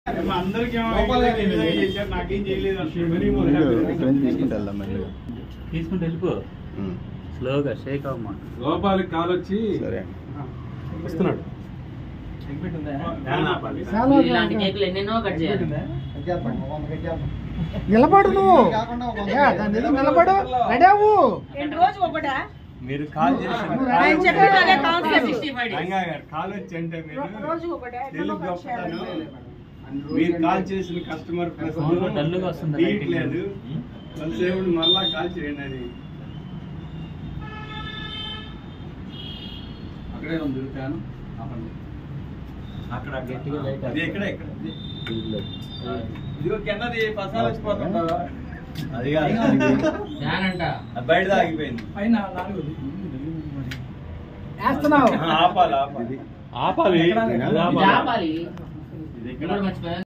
అందరికీ ఏమో లోపలే ఈ విధంగా చేశారు, నాకేం చేయలేదు అంటున్నాడు. ఇక్కడ నుంచి తీసుకుంటూ వెళ్దాం మెల్లగా తీసుకుంటూ వెళ్ళిపో ఉమ్, స్లోగా షేక్ అవ్వమా లోపాలకి కాలు వచ్చి సరే వస్తున్నాడు ఫ్యాన్ ఆపాలి. ఇలాంటి కేకులు ఎన్నెన్నో కట్ చేయాలి నిలబడు నువ్వు ఏ, దాని మీద నిలబడు రెడీ అవ్వు రెండు రోజు ఒకటా మీరు కాల్ చేసి ఆయన చెప్పాడు అదే concept sixty five days Ranga garu call వచ్చి అంటే మీరు ఒక రోజు ఒకటే ఎన్నో తెలుగు కట్ చేయాలి. గొప్పతనం మీరు కాల్ చేసిన కస్టమర్ ఫోన్ లో డల్లుగా వస్తుంది లైటింగ్. లేదు కొంతసేపు మళ్ళా కాల్ చేయండి అది అక్కడే ఉంది ఫ్యాన్ ఆపండి అక్కడ గట్టిగా లైట్ అది ఎక్కడ ఎక్కడ ఇదిగో కిందది పసాలు వచ్చిపోతుంటారా అది కాదు ఫ్యాన్ అంట అది బయట ఆగిపోయింది వేస్తున్నావు ఆపాలి ఆపాలి ఆపాలి ఇది ఆపాలి ఇది ఇది ఎక్కడ కూడా మర్చిపోయా